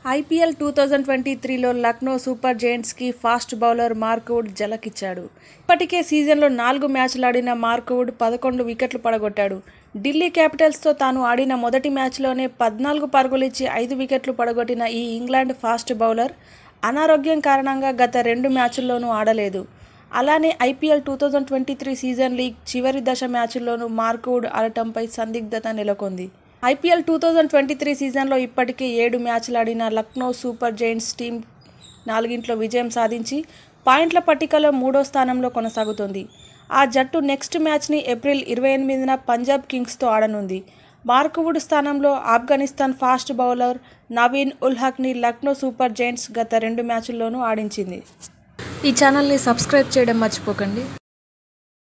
IPL two thousand twenty త్రీలో Lucknow super జైంట్స్కి fast bowler Mark Wood జలకిచ్చాడు ఇప్పటికే సీజన్లో నాలుగు మ్యాచ్లు ఆడిన మార్క్వుడ్ పదకొండు వికెట్లు పడగొట్టాడు ఢిల్లీ క్యాపిటల్స్తో తాను ఆడిన మొదటి మ్యాచ్లోనే పద్నాలుగు పరుగులిచ్చి ఐదు వికెట్లు పడగొట్టిన ఈ ఇంగ్లాండ్ ఫాస్ట్ బౌలర్ అనారోగ్యం కారణంగా గత రెండు మ్యాచ్ల్లోనూ ఆడలేదు అలానే IPL two thousand twenty three season league చివరి దశ మ్యాచ్ల్లోనూ మార్క్వుడ్ ఆడటంపై సందిగ్ధత నెలకొంది IPL two thousand twenty three సీజన్లో ఇప్పటికే ఏడు మ్యాచ్లు ఆడిన లక్నో సూపర్ జైంట్స్ టీం నాలుగింట్లో విజయం సాధించి పాయింట్ల పట్టికలో మూడో స్థానంలో కొనసాగుతోంది ఆ జట్టు నెక్స్ట్ మ్యాచ్ని ఏప్రిల్ ఇరవై ఎనిమిదిన పంజాబ్ కింగ్స్తో ఆడనుంది మార్కువుడ్ స్థానంలో ఆఫ్ఘనిస్తాన్ ఫాస్ట్ బౌలర్ నవీన్ ఉల్ హక్ని లక్నో సూపర్ జైంట్స్ గత రెండు మ్యాచ్ల్లోనూ ఆడించింది ఈ ఛానల్ని సబ్స్క్రైబ్ చేయడం మర్చిపోకండి